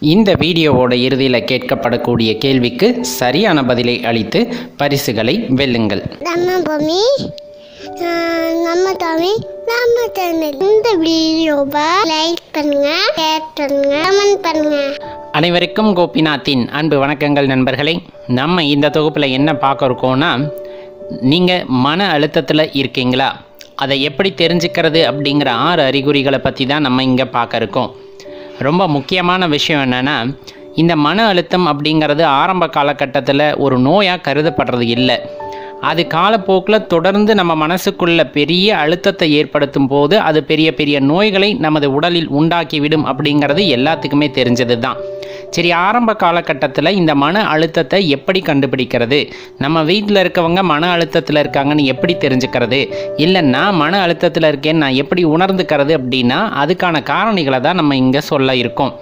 இந்த வீடியோவோட இறுதியில் கேட்கப்படக்கூடிய கேள்விக்கு சரியான பதிலை அளித்து பரிசுகளை வெல்லுங்கள் நம்ம பூமி ஆஹ், நம்ம தமிழ் நம்ம சேனல் இந்த வீடியோவை லைக் பண்ணுங்க ஷேர் பண்ணுங்க கமெண்ட் பண்ணுங்க அனைவருக்கும் கோபிநாத்தின் அன்பு வணக்கங்கள் நண்பர்களே நம்ம இந்த தொகுப்பில் என்ன பார்க்க இருக்கோம்னா நீங்கள் மன அழுத்தத்தில் இருக்கீங்களா அதை எப்படி தெரிஞ்சுக்கிறது அப்படிங்கிற ஆறு அறிகுறிகளை பற்றி தான் நம்ம இங்கே பார்க்க இருக்கோம் ரொம்ப முக்கியமான விஷயம் என்னென்னா இந்த மன அழுத்தம் அப்படிங்கிறது ஆரம்ப காலகட்டத்தில் ஒரு நோயாக கருதப்படுறது இல்லை அது காலப்போக்கில் தொடர்ந்து நம்ம மனசுக்குள்ள பெரிய அழுத்தத்தை ஏற்படுத்தும் போது அது பெரிய பெரிய நோய்களை நமது உடலில் உண்டாக்கிவிடும் அப்படிங்கிறது எல்லாத்துக்குமே தெரிஞ்சது தான் சரி ஆரம்ப காலகட்டத்தில் இந்த மன அழுத்தத்தை எப்படி கண்டுபிடிக்கிறது நம்ம வீட்டில் இருக்கவங்க மன அழுத்தத்தில் இருக்காங்கன்னு எப்படி தெரிஞ்சுக்கிறது இல்லை நான் மன அழுத்தத்தில் இருக்கேன்னு நான் எப்படி உணர்ந்துக்கிறது அப்படின்னா அதுக்கான காரணிகளை தான் நம்ம இங்கே சொல்ல இருக்கோம்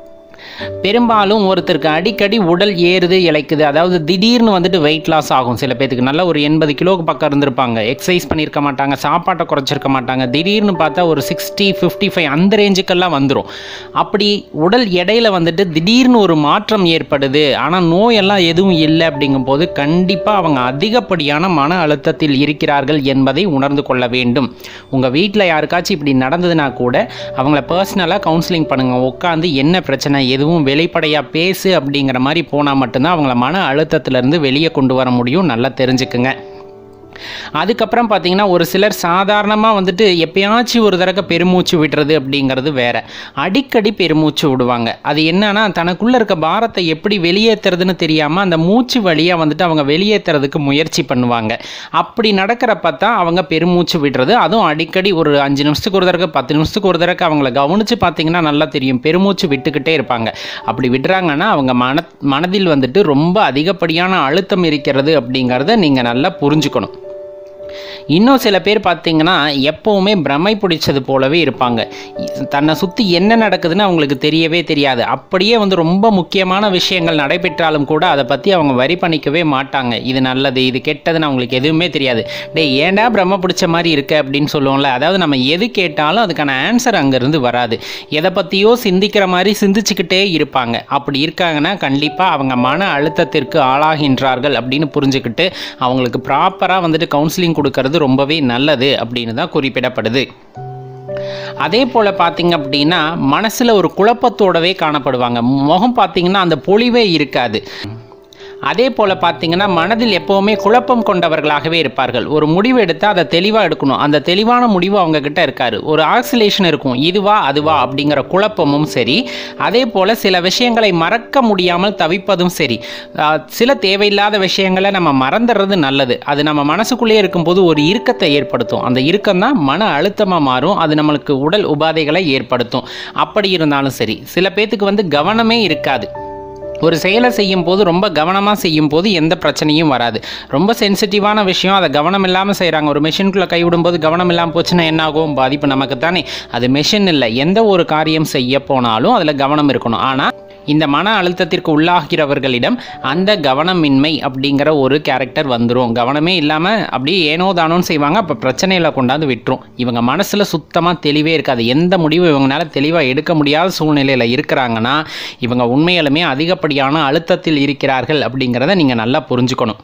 பெரும்பாலும் ஒருத்தருக்கு அடிக்கடி உடல் ஏறுது இழைக்குது அதாவது திடீர்னு வந்துட்டு வெயிட் லாஸ் ஆகும் சில பேத்துக்கு நல்ல ஒரு எண்பது கிலோக்கு பக்கம் இருந்திருப்பாங்க எக்ஸசைஸ் பண்ணியிருக்க மாட்டாங்க சாப்பாட்டை குறைச்சிருக்க மாட்டாங்க திடீர்னு பார்த்தா ஒரு சிக்ஸ்டி ஃபிஃப்டி ஃபைவ் அந்த ரேஞ்சுக்கெல்லாம் வந்துடும் அப்படி உடல் எடையில வந்துட்டு திடீர்னு ஒரு மாற்றம் ஏற்படுது ஆனால் நோயெல்லாம் எதுவும் இல்லை அப்படிங்கும்போது கண்டிப்பாக அவங்க அதிகப்படியான மன அழுத்தத்தில் இருக்கிறார்கள் என்பதை உணர்ந்து கொள்ள வேண்டும் உங்கள் வீட்டில் யாருக்காச்சும் இப்படி நடந்ததுன்னா கூட அவங்கள பர்சனலாக கவுன்சிலிங் பண்ணுங்கள் உட்காந்து என்ன பிரச்சனை எதுவும் வெளிப்படையாக பேசு அப்படிங்கிற மாதிரி போனால் மட்டும்தான் அவங்கள மன அழுத்தத்திலேருந்து வெளியே கொண்டு வர முடியும் நல்லா தெரிஞ்சுக்குங்க அதுக்கப்புறம் பார்த்தீங்கன்னா ஒரு சிலர் சாதாரணமாக வந்துட்டு எப்பயாச்சும் ஒரு தடவை பெருமூச்சு விடுறது அப்படிங்கிறது வேற அடிக்கடி பெருமூச்சு விடுவாங்க அது என்னன்னா தனக்குள்ளே இருக்க பாரத்தை எப்படி வெளியேற்றுறதுன்னு தெரியாமல் அந்த மூச்சு வழியாக வந்துட்டு அவங்க வெளியேற்றுறதுக்கு முயற்சி பண்ணுவாங்க அப்படி நடக்கிறப்ப தான் அவங்க பெருமூச்சு விடுறது அதுவும் அடிக்கடி ஒரு அஞ்சு நிமிஷத்துக்கு ஒரு தடவை பத்து நிமிஷத்துக்கு ஒரு தடவை அவங்கள கவனித்து பார்த்தீங்கன்னா நல்லா தெரியும் பெருமூச்சு விட்டுக்கிட்டே இருப்பாங்க அப்படி விடுறாங்கன்னா அவங்க மன மனதில் வந்துட்டு ரொம்ப அதிகப்படியான அழுத்தம் இருக்கிறது அப்படிங்கிறத நீங்கள் நல்லா புரிஞ்சுக்கணும் இன்னும் சில பேர் பார்த்தீங்கன்னா எப்போவுமே பிரமை பிடிச்சது போலவே இருப்பாங்க தன்னை சுற்றி என்ன நடக்குதுன்னு அவங்களுக்கு தெரியவே தெரியாது அப்படியே வந்து ரொம்ப முக்கியமான விஷயங்கள் நடைபெற்றாலும் கூட அதை பற்றி அவங்க வரி பண்ணிக்கவே மாட்டாங்க இது நல்லது இது கெட்டதுன்னு அவங்களுக்கு எதுவுமே தெரியாது டேய் ஏன்டா பிரம்ம பிடிச்ச மாதிரி இருக்க அப்படின்னு சொல்லுவோம்ல அதாவது நம்ம எது கேட்டாலும் அதுக்கான ஆன்சர் அங்கேருந்து வராது எதை பற்றியோ சிந்திக்கிற மாதிரி சிந்திச்சுக்கிட்டே இருப்பாங்க அப்படி இருக்காங்கன்னா கண்டிப்பாக அவங்க மன அழுத்தத்திற்கு ஆளாகின்றார்கள் அப்படின்னு புரிஞ்சுக்கிட்டு அவங்களுக்கு ப்ராப்பராக வந்துட்டு கவுன்சிலிங் கொடுக்கறது ரொம்பவே நல்லது அப்படின்னு தான் குறிப்பிடப்படுது அதே போல் பார்த்தீங்க அப்படின்னா மனசில் ஒரு குழப்பத்தோடவே காணப்படுவாங்க முகம் பார்த்தீங்கன்னா அந்த பொலிவே இருக்காது அதே போல் பார்த்தீங்கன்னா மனதில் எப்போவுமே குழப்பம் கொண்டவர்களாகவே இருப்பார்கள் ஒரு முடிவு எடுத்தால் அதை தெளிவாக எடுக்கணும் அந்த தெளிவான முடிவு அவங்க கிட்ட இருக்காரு ஒரு ஆக்சிலேஷன் இருக்கும் இதுவா அதுவா அப்படிங்கிற குழப்பமும் சரி அதே போல் சில விஷயங்களை மறக்க முடியாமல் தவிப்பதும் சரி ஆஹ் சில தேவையில்லாத விஷயங்களை நம்ம மறந்துடுறது நல்லது அது நம்ம மனசுக்குள்ளேயே இருக்கும்போது ஒரு இறுக்கத்தை ஏற்படுத்தும் அந்த இறுக்கம் தான் மன அழுத்தமாக மாறும் அது நம்மளுக்கு உடல் உபாதைகளை ஏற்படுத்தும் அப்படி இருந்தாலும் சரி சில பேத்துக்கு வந்து கவனமே இருக்காது ஒரு செயலை செய்யும் போது ரொம்ப கவனமாக செய்யும் போது எந்த பிரச்சனையும் வராது ரொம்ப சென்சிட்டிவான விஷயம் அதை கவனம் இல்லாமல் செய்கிறாங்க ஒரு மெஷினுக்குள்ளே கைவிடும்போது கவனம் இல்லாமல் போச்சுன்னா என்ன ஆகும் பாதிப்பு நமக்கு தானே அது மெஷின் இல்லை எந்த ஒரு காரியம் செய்ய போனாலும் அதில் கவனம் இருக்கணும் ஆனால் இந்த மன அழுத்தத்திற்கு உள்ளாகிறவர்களிடம் அந்த கவனமின்மை அப்படிங்கிற ஒரு கேரக்டர் வந்துடும் கவனமே இல்லாமல் அப்படியே ஏனோ தானோன்னு செய்வாங்க அப்போ பிரச்சனையில் கொண்டாந்து விட்டுரும் இவங்க மனசில் சுத்தமாக தெளிவே இருக்காது எந்த முடிவும் இவங்களால தெளிவாக எடுக்க முடியாத சூழ்நிலையில் இருக்கிறாங்கன்னா இவங்க உண்மையாலுமே அதிகப்படியான அழுத்தத்தில் இருக்கிறார்கள் அப்படிங்கிறத நீங்கள் நல்லா புரிஞ்சுக்கணும்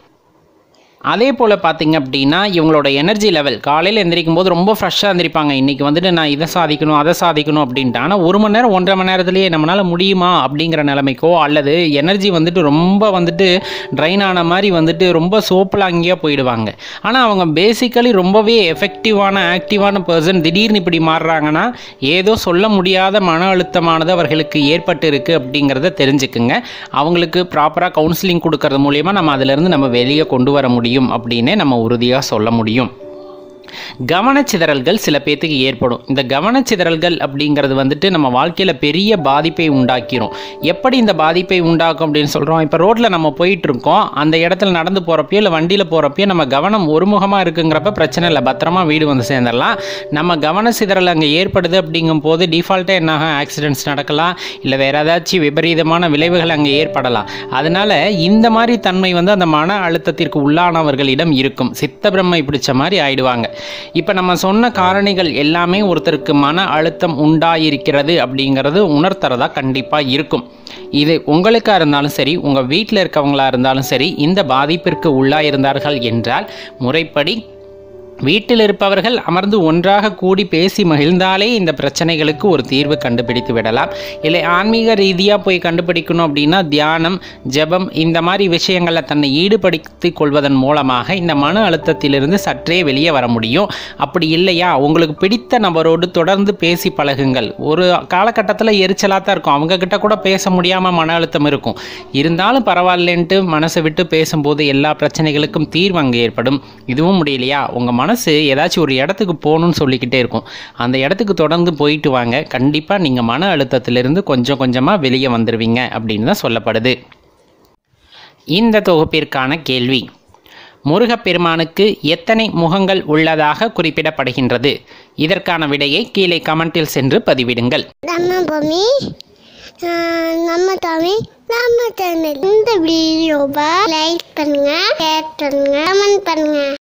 அதே போல் பார்த்தீங்க அப்படின்னா இவங்களோட எனர்ஜி லெவல் காலையில் எந்திரிக்கும் போது ரொம்ப ஃப்ரெஷ்ஷாக எந்திரிப்பாங்க இன்றைக்கி வந்துட்டு நான் இதை சாதிக்கணும் அதை சாதிக்கணும் அப்படின்ட்டு ஆனால் ஒரு மணி நேரம் ஒன்றரை மணி நேரத்துலேயே நம்மளால் முடியுமா அப்படிங்கிற நிலைமைக்கோ அல்லது எனர்ஜி வந்துட்டு ரொம்ப வந்துட்டு ட்ரைன் ஆன மாதிரி வந்துட்டு ரொம்ப சோப்பலாங்கியாக போயிடுவாங்க ஆனால் அவங்க பேசிக்கலி ரொம்பவே எஃபெக்டிவான ஆக்டிவான பர்சன் திடீர்னு இப்படி மாறுறாங்கன்னா ஏதோ சொல்ல முடியாத மன அழுத்தமானது அவர்களுக்கு ஏற்பட்டு இருக்குது அப்படிங்கிறத தெரிஞ்சுக்குங்க அவங்களுக்கு ப்ராப்பராக கவுன்சிலிங் கொடுக்கறது மூலியமாக நம்ம அதிலிருந்து நம்ம வெளியே கொண்டு வர முடியும் அப்படின்னே நம்ம உறுதியாக சொல்ல முடியும் கவனச்சிதறல்கள் சில பேர்த்துக்கு ஏற்படும் இந்த கவனச்சிதறல்கள் அப்படிங்கிறது வந்துட்டு நம்ம வாழ்க்கையில் பெரிய பாதிப்பை உண்டாக்கிரும் எப்படி இந்த பாதிப்பை உண்டாக்கும் அப்படின்னு சொல்கிறோம் இப்போ ரோட்டில் நம்ம போயிட்டு இருக்கோம் அந்த இடத்துல நடந்து போகிறப்பயோ இல்லை வண்டியில் போகிறப்பயோ நம்ம கவனம் ஒருமுகமாக இருக்குங்கிறப்ப பிரச்சனை இல்லை பத்திரமா வீடு வந்து சேர்ந்துடலாம் நம்ம கவனச்சிதறல் அங்கே ஏற்படுது அப்படிங்கும்போது டிஃபால்ட்டாக என்ன ஆகும் ஆக்சிடென்ட்ஸ் நடக்கலாம் இல்லை வேறு ஏதாச்சும் விபரீதமான விளைவுகள் அங்கே ஏற்படலாம் அதனால இந்த மாதிரி தன்மை வந்து அந்த மன அழுத்தத்திற்கு உள்ளானவர்களிடம் இருக்கும் சித்த பிரம்மை பிடிச்ச மாதிரி ஆயிடுவாங்க இப்போ நம்ம சொன்ன காரணிகள் எல்லாமே ஒருத்தருக்கு மன அழுத்தம் உண்டாயிருக்கிறது அப்படிங்கிறது உணர்த்துறதா கண்டிப்பாக இருக்கும் இது உங்களுக்காக இருந்தாலும் சரி உங்கள் வீட்டில் இருக்கவங்களா இருந்தாலும் சரி இந்த பாதிப்பிற்கு உள்ளாயிருந்தார்கள் என்றால் முறைப்படி வீட்டில் இருப்பவர்கள் அமர்ந்து ஒன்றாக கூடி பேசி மகிழ்ந்தாலே இந்த பிரச்சனைகளுக்கு ஒரு தீர்வு கண்டுபிடித்து விடலாம் இல்லை ஆன்மீக ரீதியாக போய் கண்டுபிடிக்கணும் அப்படின்னா தியானம் ஜெபம் இந்த மாதிரி விஷயங்களில் தன்னை ஈடுபடுத்திக் கொள்வதன் மூலமாக இந்த மன அழுத்தத்திலிருந்து சற்றே வெளியே வர முடியும் அப்படி இல்லையா உங்களுக்கு பிடித்த நபரோடு தொடர்ந்து பேசி பழகுங்கள் ஒரு காலகட்டத்தில் எரிச்சலாக தான் இருக்கும் அவங்க கிட்ட கூட பேச முடியாமல் மன அழுத்தம் இருக்கும் இருந்தாலும் பரவாயில்லன்ட்டு மனசை விட்டு பேசும்போது எல்லா பிரச்சனைகளுக்கும் தீர்வு அங்கே ஏற்படும் இதுவும் முடியலையா உங்கள் மனசு ஏதாச்சும் ஒரு இடத்துக்கு போகணும்னு சொல்லிக்கிட்டே இருக்கும் அந்த இடத்துக்கு தொடர்ந்து போயிட்டு வாங்க கண்டிப்பாக நீங்கள் மன அழுத்தத்திலிருந்து கொஞ்சம் கொஞ்சமாக வெளியே வந்துடுவீங்க அப்படின்னு தான் சொல்லப்படுது இந்த தொகுப்பிற்கான கேள்வி முருகப்பெருமானுக்கு எத்தனை முகங்கள் உள்ளதாக குறிப்பிடப்படுகின்றது இதற்கான விடையை கீழே கமெண்டில் சென்று பதிவிடுங்கள் நம்ம பூமி ஆஹ் நம்ம தமிழ் நம்ம சேனல் இந்த வீடியோவை லைக் பண்ணுங்க ஷேர் பண்ணுங்க கமெண்ட் பண்ணுங்க